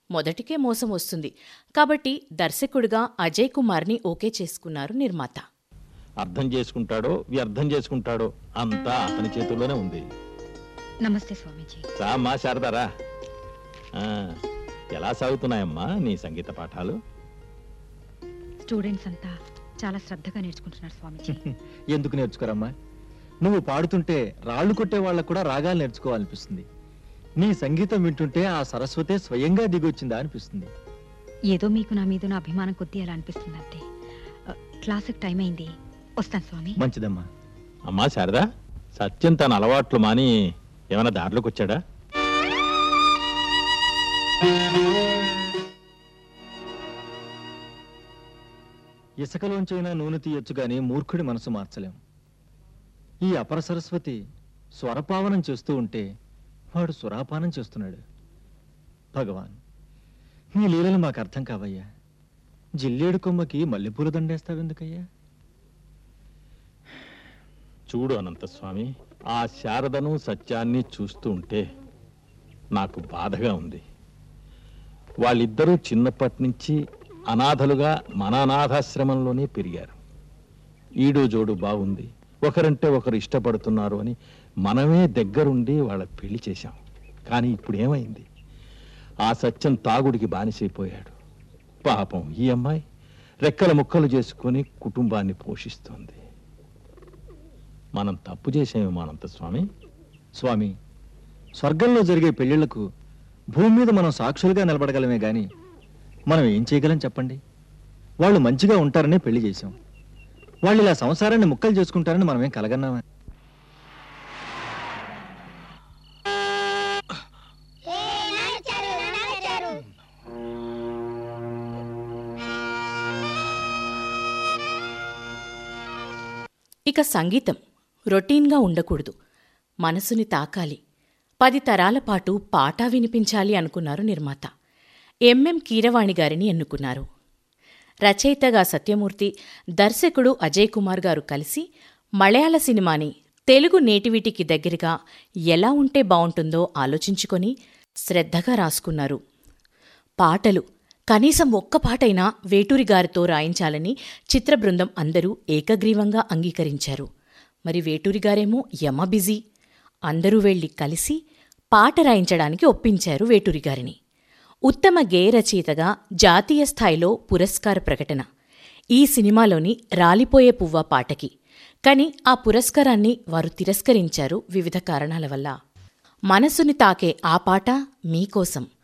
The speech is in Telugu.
మొదటికే మోసం వస్తుంది కాబట్టి దర్శకుడిగా అజయ్ కుమార్ని ఓకే చేసుకున్నారు నిర్మాత అర్థం చేసుకుంటాడో వ్యర్థం చేసుకుంటాడో అంతా అతని చేతుల్లోనే ఉంది నమస్తే స్వామీజీ రామ్మా శారదారా ఆ, ఎలా సాగుతున్నాయమ్మా నీ సంగీత పాఠాలు స్టూడెంట్స్ అంతా చాలా శ్రద్ధగా నేర్చుకుంటున్నారు స్వామీజీ ఎందుకు నేర్చుకోరమ్మా నువ్వు పాడుతుంటే రాళ్ళు కొట్టే వాళ్ళకు కూడా రాగాలు నేర్చుకోవాలనిపిస్తుంది నీ సంగీతం వింటుంటే ఆ సరస్వతే స్వయంగా దిగొచ్చిందా అనిపిస్తుంది ఏదో మీకు నా మీద నా అభిమానం కొద్దీ అలా అనిపిస్తుంది అంతే ఆ, క్లాసుకి టైం అయింది వస్తాను స్వామి మంచిదమ్మా అమ్మా శారదా సత్యం తన అలవాట్లు మాని ఏమైనా దారిలోకి వచ్చాడా ఇసుకలోంచైనా నూనె తీయొచ్చు గాని మూర్ఖుడి మనసు మార్చలేం ఈ అపర సరస్వతి స్వరపావనం చేస్తూ ఉంటే వాడు సురాపానం చేస్తున్నాడు భగవాన్ నీ లీలలు మాకు అర్థం కావయ్యా జిల్లేడు కొమ్మకి మల్లెపూల దండేస్తావెందుకయ్యా చూడు అనంతస్వామి ఆ శారదను సత్యాన్ని చూస్తూ ఉంటే నాకు బాధగా ఉంది వాళ్ళిద్దరూ చిన్నప్పటి నుంచి అనాథలుగా మన అనాథాశ్రమంలోనే పెరిగారు ఈడు జోడు బాగుంది ఒకరంటే ఒకరు ఇష్టపడుతున్నారు అని మనమే దగ్గరుండి వాళ్ళ పెళ్లి చేశాం కానీ ఇప్పుడు ఏమైంది ఆ సత్యం తాగుడికి బానిసైపోయాడు పాపం ఈ అమ్మాయి రెక్కల ముక్కలు చేసుకొని కుటుంబాన్ని పోషిస్తోంది మనం తప్పు చేసేమేమో అనంత స్వామి స్వామి స్వర్గంలో జరిగే పెళ్లిళ్లకు భూమి మీద మనం సాక్షులుగా నిలబడగలమే గాని మనం ఏం చేయగలం చెప్పండి వాళ్ళు మంచిగా ఉంటారనే పెళ్లి చేశాం వాళ్ళు ఇలా సంసారాన్ని ముక్కలు చేసుకుంటారని మనమేం కలగన్నామా ఇక సంగీతం రొటీన్గా ఉండకూడదు మనసుని తాకాలి పది తరాల పాటు పాట వినిపించాలి అనుకున్నారు నిర్మాత ఎంఎం కీరవాణి గారిని ఎన్నుకున్నారు రచయితగా సత్యమూర్తి దర్శకుడు అజయ్ కుమార్ గారు కలిసి మలయాళ సినిమాని తెలుగు నేటివిటీకి దగ్గరగా ఎలా ఉంటే బావుంటుందో ఆలోచించుకొని శ్రద్ధగా రాసుకున్నారు పాటలు కనీసం ఒక్క పాటైనా వేటూరి గారితో రాయించాలని చిత్రబృందం అందరూ ఏకగ్రీవంగా అంగీకరించారు మరి వేటూరి గారేమో యమ బిజీ అందరూ వెళ్లి కలిసి పాట రాయించడానికి ఒప్పించారు వేటూరి గారిని ఉత్తమ గేయ రచయితగా జాతీయ స్థాయిలో పురస్కార ప్రకటన ఈ సినిమాలోని రాలిపోయే పువ్వ పాటకి కాని ఆ పురస్కారాన్ని వారు తిరస్కరించారు వివిధ కారణాల వల్ల మనసుని తాకే ఆ పాట మీకోసం